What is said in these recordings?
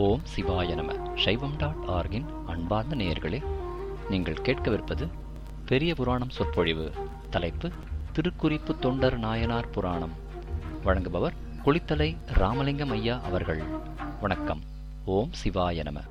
ஓம் சிவாய நம சைவம் டாட் ஆர்கின் அன்பார்ந்த நேயர்களே நீங்கள் கேட்கவிருப்பது பெரிய புராணம் சொற்பொழிவு தலைப்பு திருக்குறிப்பு தொண்டர் நாயனார் புராணம் வழங்குபவர் குளித்தலை ராமலிங்கம் ஐயா அவர்கள் வணக்கம் ஓம் சிவாய நம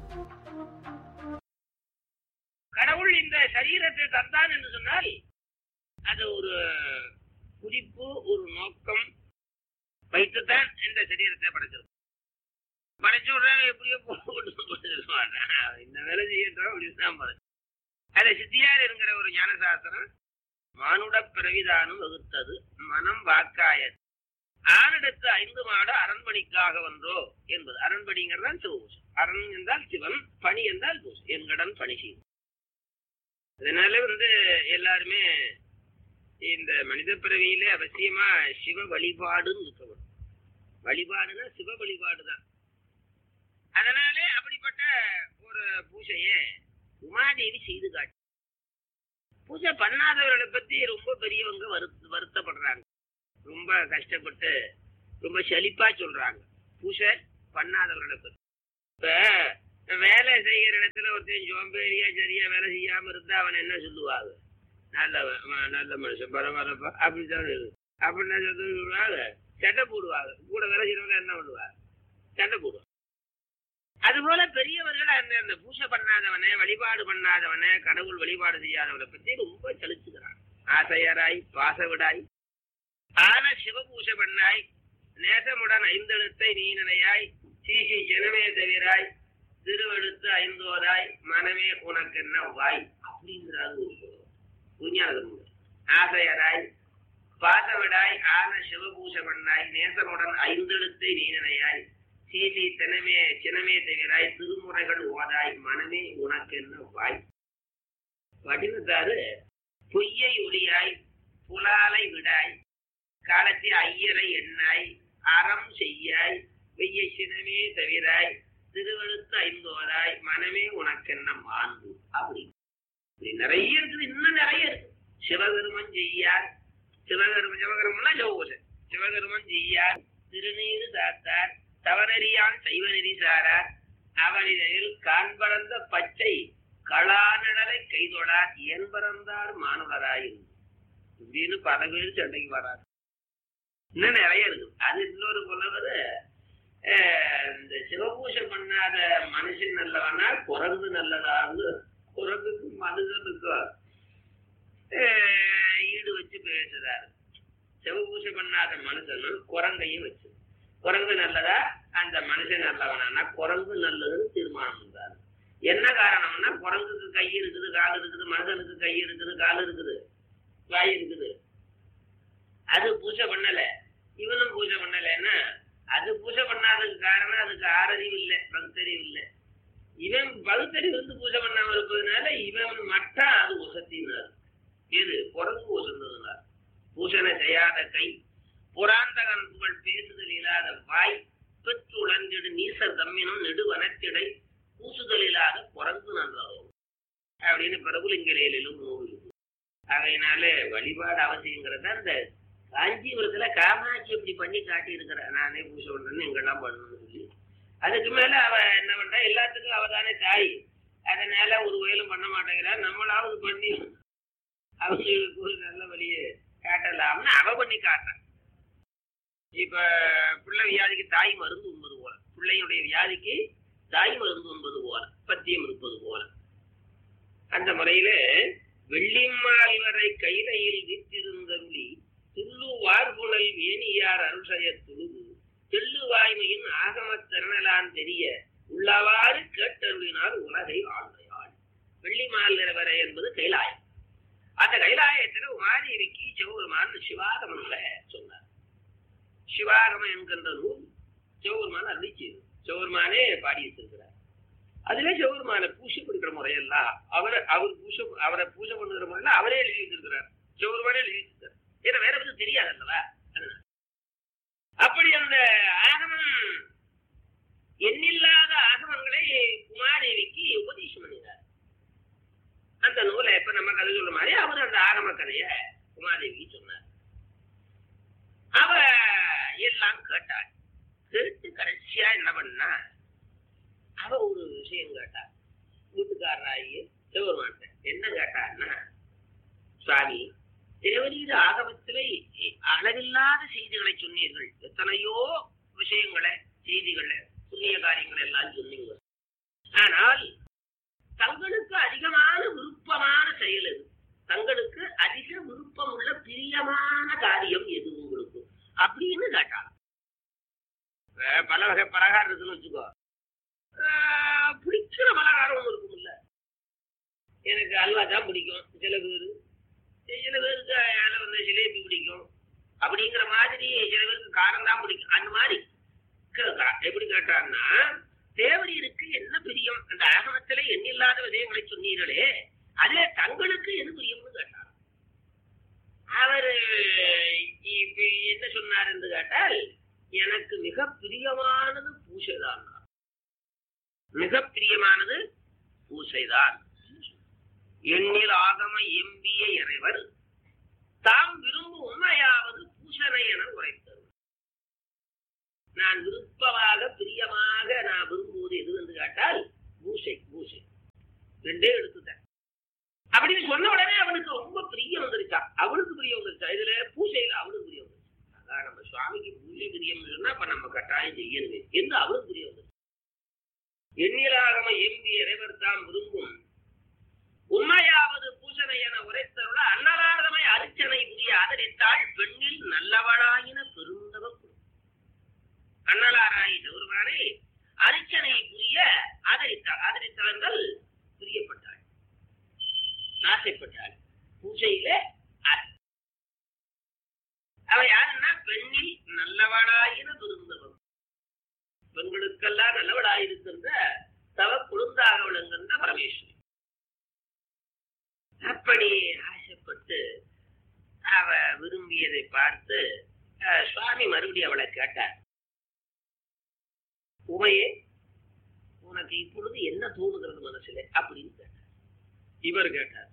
கடவுள் இந்த சரீரத்தை தந்தான் என்று சொன்னால் அது ஒரு குறிப்பு ஒரு நோக்கம் வைத்துத்தான் இந்த சரீரத்தை படைச்சிருக்கும் படைச்ச உடனே எப்படியோ போட்டுருவாங்க இந்த வேலை செய்யட்டும் அப்படின்னு தான் படைச்சு அதுல சித்தியார் என்கிற ஒரு ஞானசாஸ்திரம் மானுட பிறவிதானும் வகுத்தது மனம் வாக்காயது ஆனிடத்து ஐந்து மாடு அரண்மணிக்காக வந்தோ என்பது அரண்மணிங்கிறது தான் சிவபூஷம் அரண் என்றால் சிவன் பணி என்றால் பூஷம் என்கடன் பணி செய்யும் அதனால வந்து எல்லாருமே இந்த மனித பிறவியில அவசியமா சிவ வழிபாடுன்னு இருக்கணும் வழிபாடுனா சிவ வழிபாடு தான் அதனாலே அப்படிப்பட்ட ஒரு பூஜைய உமாதேவி செய்து காட்டு பூஜை பண்ணாதவர்களை பத்தி ரொம்ப பெரியவங்க வருத்த வருத்தப்படுறாங்க ரொம்ப கஷ்டப்பட்டு ரொம்ப செழிப்பா சொல்றாங்க பூஜை பண்ணாதவர்களை பத்தி இப்ப வேலை செய்யற இடத்துல ஒருத்தன் சோம்பேறியா சரியா வேலை செய்யாம இருந்தா அவன் என்ன சொல்லுவாங்க நல்லவன் அவன் நல்ல மனுஷன் பரவாயில்லப்பா அப்படித்தான் இருக்கு அப்படின்னா சொல்லுவாங்க சட்டை போடுவாங்க கூட வேலை செய்யறவங்க என்ன பண்ணுவாங்க சண்டை போடுவாங்க அதுபோல பெரியவர்கள் அந்த அந்த பூஜை பண்ணாதவனை வழிபாடு பண்ணாதவனை கடவுள் வழிபாடு செய்யாதவனை பத்தி ரொம்ப செலுத்துகிறான் ஆசையராய் பாசவிடாய் ஆன சிவபூஜை பண்ணாய் நேசமுடன் ஐந்தெழுத்தை நீ நினையாய் சீசி ஜனமே தவிராய் திருவெடுத்து ஐந்தோராய் மனமே உனக்கு என்ன வாய் அப்படிங்கிறாரு புஞ்ஞானதம் ஆசையராய் பாசவிடாய் ஆன சிவபூஷ பண்ணாய் நேசமுடன் ஐந்தெழுத்தை நீனனையாய் சீசி தினமே சினமே தவிராய் திருமுறைகள் ஓதாய் மனமே உனக்கு என்ன வாய் வடிவத்தாரு பொய்யை ஒளியாய் புலாலை விடாய் காலத்தை ஐயரை எண்ணாய் அறம் செய்யாய் வெய்ய சினமே தவிராய் திருவழுத்து ஐந்தோராய் மனமே உனக்கென்ன மாண்பு அப்படி இப்படி நிறைய இருக்குது இன்னும் நிறைய இருக்கு சிவகருமன் செய்யார் சிவகரும சிவகருமன்னா சிவபூசன் சிவகருமன் செய்யார் திருநீரு சாத்தார் தவறறியான் சைவ நெறி சாரார் அவனிடையில் காண்பறந்த பச்சை களாநடலை கைதொடார் என்பறந்தார் மாணவராயும் இப்படின்னு பல பேர் சண்டைக்கு வராது இன்னும் நிறைய இருக்கு அது இன்னொரு புலவர் இந்த சிவபூஷை பண்ணாத மனுஷன் நல்லவனா குரங்கு நல்லதான்னு குரங்குக்கும் மனுஷனுக்கும் ஈடு வச்சு பேசுறாரு சிவபூஷை பண்ணாத மனுஷனும் குரங்கையும் வச்சு குரங்கு நல்லதா அந்த மனுஷன் நல்லவனா குரங்கு நல்லதுன்னு தீர்மானம் பண்றாரு என்ன காரணம்னா குரங்குக்கு கை இருக்குது கால் இருக்குது மனுஷனுக்கு கை இருக்குது கால் இருக்குது வாய் இருக்குது அது பூஜை பண்ணல இவனும் பூஜை பண்ணலைன்னா அது பூஜை பண்ணாததுக்கு காரணம் அதுக்கு ஆறறிவு இல்லை பகுத்தறிவு இல்லை இவன் பகுத்தறிவு வந்து பூஜை பண்ணாம இருப்பதுனால இவன் மட்டும் அது உசத்தினார் எது குரங்கு உசந்ததுனார் பூஷணை செய்யாத கை புராந்தகன் புகழ் பேசுதல் இல்லாத வாய் பெற்று உடன்றிடு நீசர் தம்மினும் நெடுவனத்திடை பூசுதல் இல்லாத குரங்கு நல்லதும் அப்படின்னு பிரபுலிங்கலையிலும் நூல் அதையினால வழிபாடு அவசியங்கிறத அந்த காஞ்சிபுரத்துல காமாட்சி இப்படி பண்ணி காட்டி இருக்கிற நானே பூஜை பண்றேன்னு எங்கெல்லாம் பண்ணணும்னு சொல்லி அதுக்கு மேல அவ என்ன பண்றா எல்லாத்துக்கும் அவ தானே தாய் அதனால ஒரு வயலும் பண்ண மாட்டேங்கிறா நம்மளாவது பண்ணி அவங்களுக்கு ஒரு நல்ல வழியை காட்டலாம்னு அவ பண்ணி காட்டுறான் இப்ப பிள்ளை வியாதிக்கு தாய் மருந்து உண்பது போல பிள்ளையுடைய வியாதிக்கு தாய் மருந்து உண்பது போல பத்தியம் இருப்பது போல அந்த முறையில வெள்ளிமால் வரை கைலையில் வித்திருந்தருளி துள்ளு வார்புணல் வேணியார் அருள்சய துழுது தெள்ளு வாய்மையின் ஆகமத் திறனலான் தெரிய உள்ளவாறு கேட்டருளினால் உலகை ஆழ்வையாள் வெள்ளிமால் வரை என்பது கைலாயம் அந்த கைலாயத்துல உமாதேவிக்கு சிவபெருமான் சிவாகமன்ல சொன்னார் சிவாகமம் என்கின்ற நூல் சிவபெருமான் அருளி செய்து சிவபெருமானே பாடி வச்சிருக்கிறார் அதுல சிவபெருமான பூஜை பண்ற முறையெல்லாம் அவரை அவர் பூஜை அவரை பூஜை பண்ணுகிற முறையில அவரே எழுதி வச்சிருக்கிறார் சிவபெருமானே எழுதி வச்சிருக்கார் ஏன்னா வேற பத்தி தெரியாது அல்லவா அப்படி அந்த ஆகமம் எண்ணில்லாத ஆகமங்களை குமாரேவிக்கு உபதேசம் பண்ணினார் அந்த நூலை இப்ப நம்ம கதை சொல்ற மாதிரி அவர் அந்த ஆகம கதைய குமாரேவிக்கு சொன்னார் அவ எல்லாம் கேட்டாள் கேட்டு கடைசியா என்ன பண்ணா விஷயம் கேட்டா வீட்டுக்காரராகி சிவபெருமான்ட்ட என்ன கேட்டான்னா சுவாமி தேவரீர ஆகமத்திலே அளவில்லாத செய்திகளை சொன்னீர்கள் எத்தனையோ விஷயங்களை செய்திகளை புண்ணிய காரியங்கள் எல்லாம் சொன்னீங்க ஆனால் தங்களுக்கு அதிகமான விருப்பமான செயல் எது தங்களுக்கு அதிக விருப்பம் உள்ள பிரியமான காரியம் எது உங்களுக்கு அப்படின்னு கேட்டாங்க அஹ் பல வகை பலகாரம் இருக்குன்னு வச்சுக்கோ அஹ் பிடிக்கிற பலகாரம் ஒன்று இருக்கும்ல எனக்கு அல்வா தான் பிடிக்கும் சில பேர் சில பேருக்கு அதில் வந்து ஜிலேபி பிடிக்கும் அப்படிங்கிற மாதிரி சில பேருக்கு காரம் தான் பிடிக்கும் அந்த மாதிரி கேட்கறான் எப்படி கேட்டான்னா தேவரீருக்கு என்ன பிரியம் அந்த ஆகமத்துல எண்ணில்லாத விஷயங்களை சொன்னீர்களே அதுல தங்களுக்கு எது பிரியம்னு கேட்டார் அவரு இப்ப என்ன சொன்னார் என்று கேட்டால் எனக்கு மிக பிரியமானது பூசைதான் மிக பிரியமானது பூசைதான் எண்ணில் ஆகம எம்பிய இறைவர் தாம் விரும்பும் உண்மையாவது பூசனை என உரைத்தது நான் விருப்பமாக பிரியமாக நான் விரும்புவது எது என்று கேட்டால் பூசை பூசை ரெண்டே எடுத்துட்டேன் அப்படின்னு சொன்ன உடனே அவனுக்கு ரொம்ப பிரியம் வந்துருச்சா அவனுக்கு பிரியம் வந்துருச்சா இதுல பூசையில அவனுக்கு பிரியம் வந்துருச்சு அதான் நம்ம சுவாமிக்கு பூஜை பிரியம் சொன்னா அப்ப நம்ம கட்டாயம் செய்யணுமே என்று அவனுக்கு பிரியம் வந்துருச்சு எண்ணிலாகம எம்பி இறைவர் தாம் விரும்பும் உண்மையாவது பூசனை என உரைத்தருள அன்னதாரதமை அரிச்சனை புரிய ஆதரித்தாள் பெண்ணில் நல்லவளாயின பெருந்தவ அன்னலாராயி ஒருவனை அரிச்சனை புரிய ஆதரித்தாள் ஆதரித்தாள் என்றால் பிரியப்பட்டாள் ஆசைப்பட்டாள் பூஜையில ஆசை. அவ யாருன்னா பெண்ணில் நல்லவளாயின பெருந்தவன் பெண்களுக்கெல்லாம் நல்லவளாயிருக்கின்ற தவ குழுந்தாக விளங்குகின்ற பரமேஸ்வரி அப்படி ஆசைப்பட்டு அவ விரும்பியதை பார்த்து அஹ், சுவாமி மறுபடியும் அவளை கேட்டார் உமையே உனக்கு இப்பொழுது என்ன தோணுகிறது மனசுல அப்படின்னு கேட்டார் இவர் கேட்டார்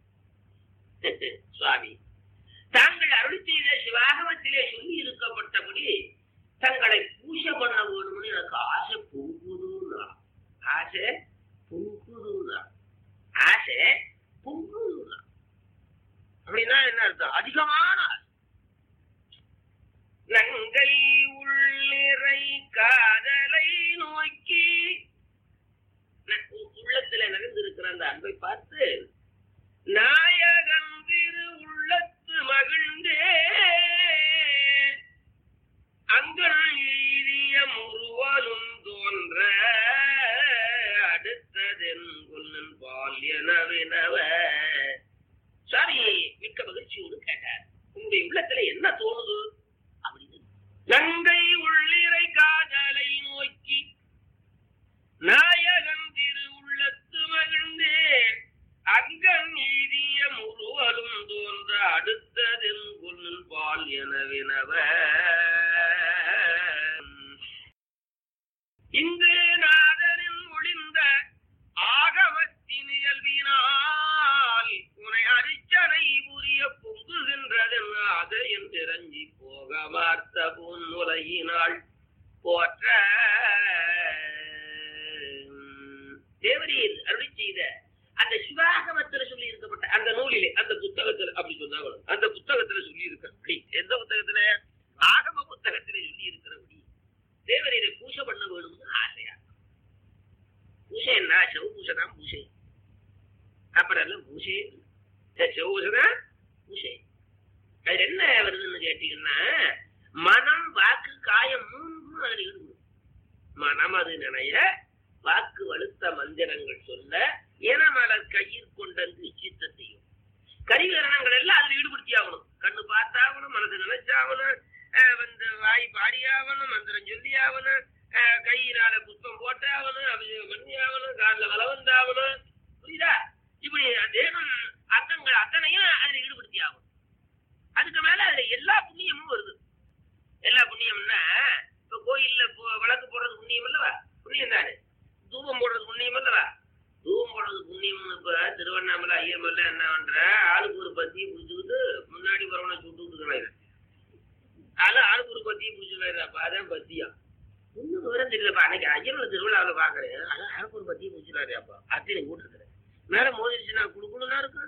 சுவாமி தாங்கள் அருள் செய்த சிவாகமத்திலே சொல்லி இருக்கப்பட்டபடி தங்களை பூஜை பண்ண வேணும்னு எனக்கு ஆசை பொங்குதுன்னா ஆசை பொங்குதுன்னா ஆசை பொங்குதுன்னா அப்படின்னா என்ன அர்த்தம் அதிகமான ஆசை நங்கை உள்ளிறை காதலை நோக்கி ந- உ- உள்ளத்துல நிறைந்திருக்கிற அந்த அன்பை பார்த்து நாயகன் திரு உள்ளத்து மகிழ்ந்தே அங்கன் எய்திய முருவலும் தோன்ற அடுத்ததென் கொல்லன் பால் எனவினவ சாமி மிக்க மகிழ்ச்சியோடு கேட்டார் உங்களுடைய உள்ளத்துல என்ன தோணுது அப்படின்னு நங்கை உள்ளிறை காதலை நோக்கி நாயகன் திரு உள்ளத்து மகிழ்ந்தே அங்கன் எய்திய முருவலும் தோன்ற அடுத்ததென் கொல்லன் பால் எனவினவ இங்கு நாதனின் ஒளிந்த ஆகமத்தின் இயல்பினால் உனை அரிச்சனை புரிய பொங்குகின்றதென் அது என்றிறங்கி போக வார்த்த பொன்முலையினாள் போற்ற தேவரீர் அருளி செய்த அந்த சிவாகமத்துல சொல்லி இருக்கப்பட்ட அந்த நூலிலே அந்த புத்தகத்துல அப்படி சொன்னா வரும். அந்த புத்தகத்துல சொல்லி இருக்கிறபடி எந்த புத்தகத்துல ஆகம புத்தகத்துல சொல்லி இருக்கிறபடி தேவரீரை பூஜை பண்ண வேணும்னு ஆசையா பூஜை என்ன செவ பூஜை தான் பூஜை அப்புறம் எல்லாம் பூஜை செவ பூஜை தான் பூஜை அது என்ன வருதுன்னு கேட்டீங்கன்னா மனம் வாக்கு காயம் மூன்றும் அதில் ஈடுபடும் மனம் அது நினைய வாக்கு வலுத்த மந்திரங்கள் சொல்ல இனமலர் கையில் கொண்டந்து இச்சித்தத்தையும் கரிகரணங்கள் எல்லாம் அதுல ஈடுபடுத்தி ஆகணும் கண்ணு பார்த்தாகணும் மனசு நினைச்சாகணும் அஹ் வந்து வாய் பாடியாகணும் மந்திரம் சொல்லியாகணும் அஹ் கையினால புஷ்பம் போட்டாகணும் அபிஷேகம் பண்ணியாகணும் காலில் வளவந்தாகணும் புரியுதா இப்படி தேகம் அங்கங்கள் அத்தனையும் அதுல ஈடுபடுத்தி ஆகணும் அதுக்கு மேல அதுல எல்லா புண்ணியமும் வருது எல்லா புண்ணியம்னா இப்ப கோயில்ல போ- விளக்கு போடுறது புண்ணியம் அல்லவா புண்ணியம் தானே தூபம் போடுறது புண்ணியம் அல்லவா தூபம் போடுறது புண்ணியம்னு இப்ப திருவண்ணாமலை ஐயமல்ல என்ன பண்ற ஆளுக்கு ஒரு பத்தியை பிடிச்சிக்கிட்டு முன்னாடி வரவனை சுட்டு விட்டுக்கிறாங்க ஆளு ஆளுக்கு ஒரு பத்தியை பிடிச்சிக்கிறாப்ப அதான் பத்தியம் ஒன்னும் விவரம் தெரியலப்பா அன்னைக்கு ஐயரோட திருவிழாவில் பாக்குறேன் அதான் யாருக்கு ஒரு பத்தியும் முடிச்சுடாரு அப்பா அத்தனை கூட்டிருக்கிறேன் மேல மோதிருச்சுன்னா குடுக்கணும்னா இருக்கும்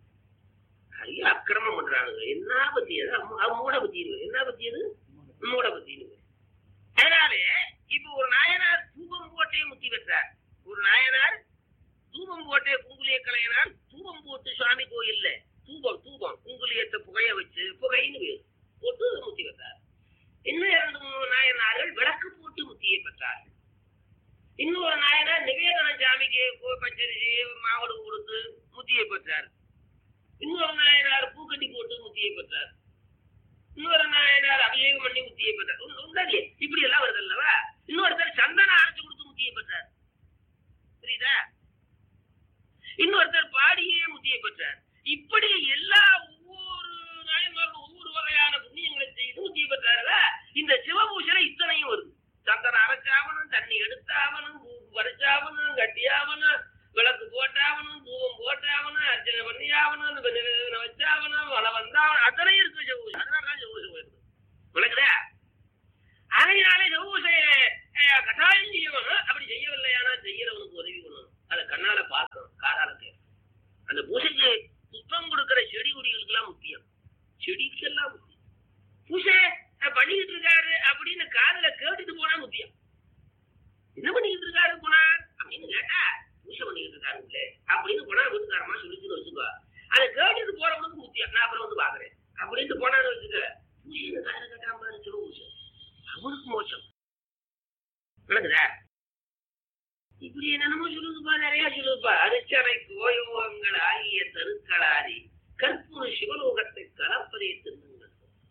ஐயா அக்கிரமம் பண்றானுங்க என்ன பத்தி அது அம்ம- அது மூட பத்தி இருக்கு என்ன பத்தி அது மூட பத்தி இருக்கு அதனாலே இப்ப ஒரு நாயனார் தூபம் போட்டே முத்தி பெற்றார் ஒரு நாயனார் தூபம் போட்டே குங்குலிய கலையனார் தூபம் போட்டு சுவாமி கோயில்ல தூபம் தூபம் குங்குலியத்தை புகைய வச்சு புகைன்னு பேரு போட்டு முத்தி பெற்றார் இன்னும் இரண்டு மூணு நாயனார்கள் விளக்கு போட்டு முத்தியை பெற்றார்கள் இன்னொரு நாயனார் நிவேதன சாமிக்கு போ- பச்சரிசி மாவடு கொடுத்து முத்தியை பெற்றார் இன்னொரு நாயனார் பூக்கட்டி போட்டு முத்தியை பெற்றார் இன்னொரு நாயனார் அபிஷேகம் பண்ணி முத்தியை பெற்றார் உண்டு- உண்டாதியே இப்படி எல்லாம் வருது அல்லவா இன்னொருத்தர் சந்தன அரைச்சு கொடுத்து முத்தியை பெற்றார் புரியுதா இன்னொருத்தர் பாடியே முத்தியை பெற்றார் இப்படி எல்லா ஒவ்வொரு நாயன்மார்களும் ஒவ்வொரு வகையான புண்ணியங்களை செய்து முத்தியை பெற்றார்களா இந்த சிவபூஷணை இத்தனையும் வருது சந்தனம் அரைச்சாவணும் தண்ணி எடுத்தாவணும் பூ பறிச்சாவணும் கட்டியாவணும் விளக்கு போட்டாவணும் தூவம் போட்டாவணும் அர்ச்சனை பண்ணியாவணும் நிவேதனம் வச்சாவணும் வள வந்தாவணும் அத்தனையும் இருக்கு சிவபூஷை அதனாலதான் சிவபூஷை வருது விளக்குதா அதனாலே சிவபூஷையை அஹ், கட்டாயம் செய்யணும் அப்படி செய்யவில்லையானா செய்யறவனுக்கு உதவி பண்ணணும் அதை கண்ணால பார்க்கணும் காதால கேட்கணும் அந்த பூசைக்கு புஷ்பம் கொடுக்கிற செடி கொடிகளுக்கு எல்லாம் முக்கியம் செடிக்கெல்லாம் முக்கியம் பூசை அஹ், பண்ணிக்கிட்டு இருக்காரு அப்படின்னு காதுல கேட்டுட்டு போனா முக்கியம் என்ன பண்ணிக்கிட்டு இருக்காரு போனா அப்படின்னு கேட்டா பூசை பண்ணிக்கிட்டு இருக்காருங்களே அப்படின்னு போனா வீட்டுக்காரமா சொல்லிச்சுன்னு வச்சுக்கோ அதை கேட்டுட்டு போறவனுக்கு முக்கியம் நான் அப்புறம் வந்து பாக்குறேன் அப்படின்ட்டு போனான்னு வச்சுக்க பூசை காதுல கேட்டாம பாரு சிவ பூசை அவனுக்கு மோசம் விளக்குதா இப்படி என்னென்னமோ சொல்லுதுப்பா நிறைய சொல்லுதுப்பா அரிச்சனை கோயோகங்கள் ஆகிய தருக்களாரி கற்பூர சிவலோகத்தை கலப்பதே திருந்துங்கள்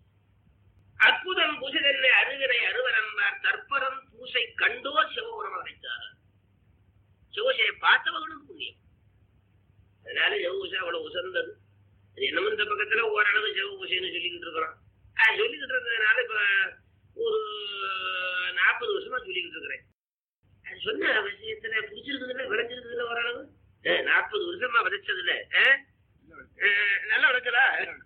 அற்புதம் புசதென்னை அருவினை அருவரன்பார் தற்பரம் பூசை கண்டோ சிவபுரம் அடைத்தார் சிவசையை பார்த்தவர்களும் புண்ணியம் அதனால சிவபூசை அவ்வளவு உசந்தது அது என்னமோ இந்த பக்கத்துல ஓரளவு சிவபூசைன்னு சொல்லிக்கிட்டு இருக்கிறோம் அது சொல்லிக்கிட்டு இருந்ததுனால இப்ப ஒரு நாற்பது வருஷமா சொல்லிக்கிட்டு இருக்கிறேன் அது சொன்ன விஷயத்துல பிடிச்சிருக்குதுல்ல விளைஞ்சிருக்குதுல்ல ஓரளவு நாற்பது வருஷமா விதைச்சதுல அஹ்? அஹ், நல்லா விளைச்சதா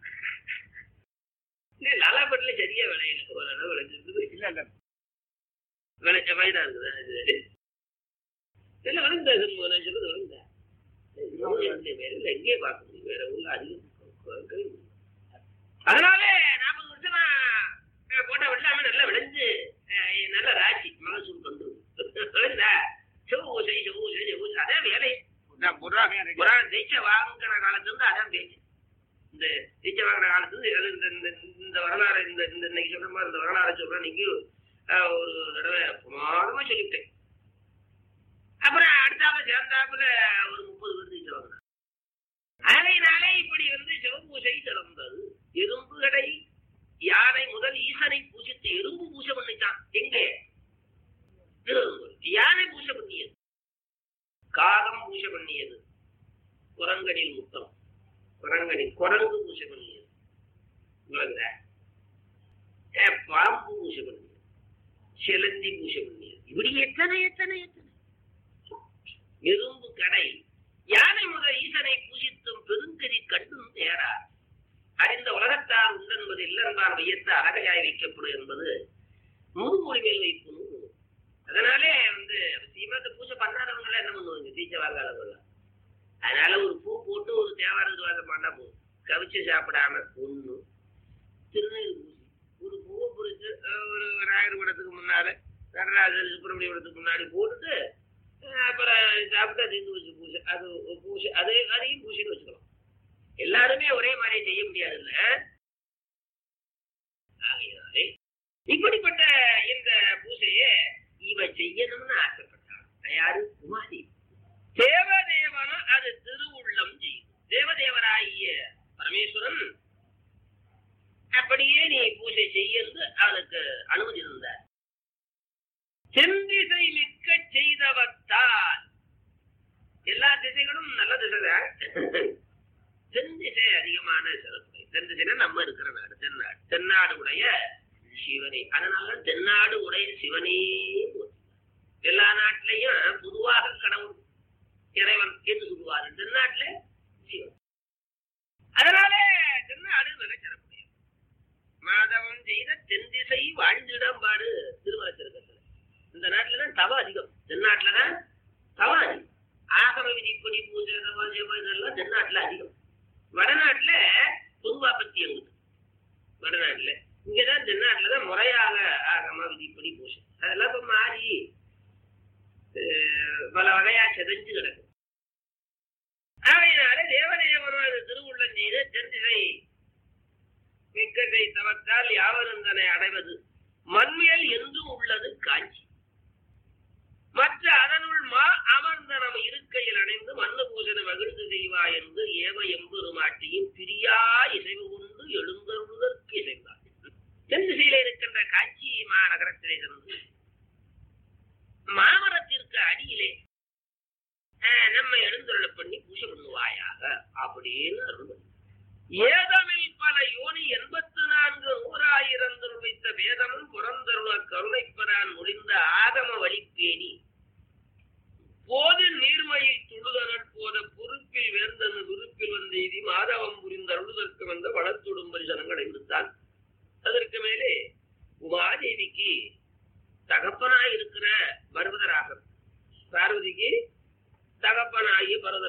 இல்ல நல்லாப்பட்டில சரியா விளையல ஓரளவு விளைஞ்சிருக்குது இல்ல இல்ல விளைச்ச மாதிரி தான் இருக்குது அது இல்ல விளைந்தா சொல்லுங்க சொல்லுது விளைந்தா வேற இல்ல எங்கேயே பார்க்க முடியும் வேற ஊர்ல அதிகம் அதனால நாற்பது வருஷமா அஹ், போட்ட வெள்ளாம நல்லா விளைஞ்சு அஹ், நல்ல ராசி மகசூல் கொண்டு விளைந்தா செவ்வூசை செவ்வூசை செவ்வூசை அதான் வேலை நான் புறா- புராணம் தீட்சை வாங்கின காலத்துல இருந்து அதான் பேச்சு இந்த தீட்சை வாங்கின காலத்துல இருந்து அது இந்த இந்த- இந்த வரலாறு இந்த இந்த இன்னைக்கு சொல்ற மாதிரி இந்த வரலாறு சொல்றேன் நீங்க அஹ், ஒரு தடவை பிரமாதமா சொல்லிவிட்டேன் அப்புறம் அடுத்தாப்புல சேர்ந்தாப்புல ஒரு முப்பது பேர் தீட்சை வாங்கினாங்க அதனாலே இப்படி வந்து சிவபூசை சிறந்தது எறும்பு கடை யானை முதல் ஈசனை பூசித்து எறும்பு பூசை பண்ணிச்சான் எங்கே திருவெரும்பூர். யானை பூசை பண்ணியது காகம் பூசை பண்ணியது குரங்கனில் முத்தம் குரங்கனில் குரங்கு பூசை பண்ணியது விளங்குதா? அஹ், பாம்பு பூசை பண்ணியது சிலந்தி பூசை பண்ணியது இப்படி எத்தனை எத்தனை எத்தனை எறும்பு கடை யானை முதல் ஈசனை பூசித்தும் பெருங்கதி கண்டும் தேரார் அறிந்த உலகத்தார் உண்டென்பது இல்லென்பார் வையத்து அழகையாய் வைக்கப்படும் என்பது முதுமொழி மேல் வைக்கும் அதனாலே வந்து சீமாத்த பூஜை பண்ணாதவங்க என்ன பண்ணுவாங்க தீச்சை வாங்காதவங்க அதனால ஒரு பூ போட்டு ஒரு தேவாரம் வாங்க மாட்டா போதும் கவிச்சு சாப்பிடாம ஒண்ணு திருநீர் பூசி ஒரு பூவை புரிச்சு அஹ், ஒரு விநாயகர் படத்துக்கு முன்னால நடராஜர் சுப்பிரமணிய படத்துக்கு முன்னாடி போட்டுட்டு அஹ், அப்புறம் சாப்பிட்டா தீர்ந்து வச்சு பூஜை அது ஒரு பூஜை அதே அதையும் பூசிட்டு வச்சுக்கலாம் எல்லாருமே ஒரே மாதிரி செய்ய முடியாது இல்ல ஆகையினாலே இப்படிப்பட்ட இந்த பூஜையை இவ செய்யணும்னு ஆசைப்பட்டான் யாரு குமாரி தேவதேவனும் அது திருவுள்ளம் செய்யும் தேவதேவராகிய பரமேஸ்வரன் அப்படியே நீ பூஜை செய்யறது அவனுக்கு அனுமதி இருந்தார் செந்திசை மிக்க செய்தவத்தால் எல்லா திசைகளும் நல்ல திசைதான் தென் திசை அதிகமான சிறப்பு தென் திசைனா நம்ம இருக்கிற நாடு தென்னாடு தென்னாடு உடைய சிவனே அதனால தென்னாடு உடைய சிவனே போற்றி. எல்லா நாட்டிலையும் பொதுவாக கடவுள் இறைவன் என்று சொல்லுவார்கள் தென்னாட்டுல சிவன் அதனால தென்னாடு மிக சிறப்புடையது மாதவன் செய்த தென் திசை வாழ்ந்திடம் பாடு திருமலத்திருக்கத்துல இந்த நாட்டுல தான் தவம் அதிகம் தென்னாட்டுல தான் தவம் அதிகம் ஆகம விதிப்படி பூஜை தவம் ஜெபம் இதெல்லாம் தென்னாட்டுல அதிகம் வடநாட்டுல பொதுவா பத்தி எங்குது வடநாட்டுல இங்கதான் தென்னாட்டுல தான் முறையாக ஆகம விதிப்படி பூஜை அதெல்லாம் இப்ப மாறி அஹ், பல வகையா செதஞ்சு கிடக்கும் ஆகையினால தேவதேவனோ அது திருவுள்ளம் செய்து தென்திசை மிக்கதை தவத்தால் யாவரும் தன்னை அடைவது மண்மேல் என்றும் உள்ளது காஞ்சி மற்ற அதனுள் மா அமர்ந்த நம் இருக்கையில் அணைந்து மண்ணு பூசன மகிழ்ந்து செய்வா என்று ஏவ எம்பெருமாட்டியும் பிரியா இசைவு கொண்டு எழுந்தருளுதற்கு இசைந்தார் தென் திசையில இருக்கின்ற காஞ்சி மாநகரத்திலே இருந்து மாமரத்திற்கு அடியிலே ஆஹ், நம்ம எழுந்தருள பண்ணி பூஜை பண்ணுவாயாக அப்படின்னு அருள் ஏதமில் பல யோனி எண்பத்து நான்கு நூறாயிரம் வைத்த வேதமும் புறந்தருள கருணை பெறான் முடிந்த ஆகம வழிப்பேணி போது நீர்மையில் துழுதனர் போத பொறுப்பில் வேந்தனு விருப்பில் வந்த இதி மாதவம் புரிந்த அருளுதற்கு வந்த வளத்துடும் பரிசனங்கள் என்றுத்தான் அதற்கு மேலே உமாதேவிக்கு தகப்பனாய் இருக்கிற பர்வதராகர் பார்வதிக்கு தகப்பனாகி பரத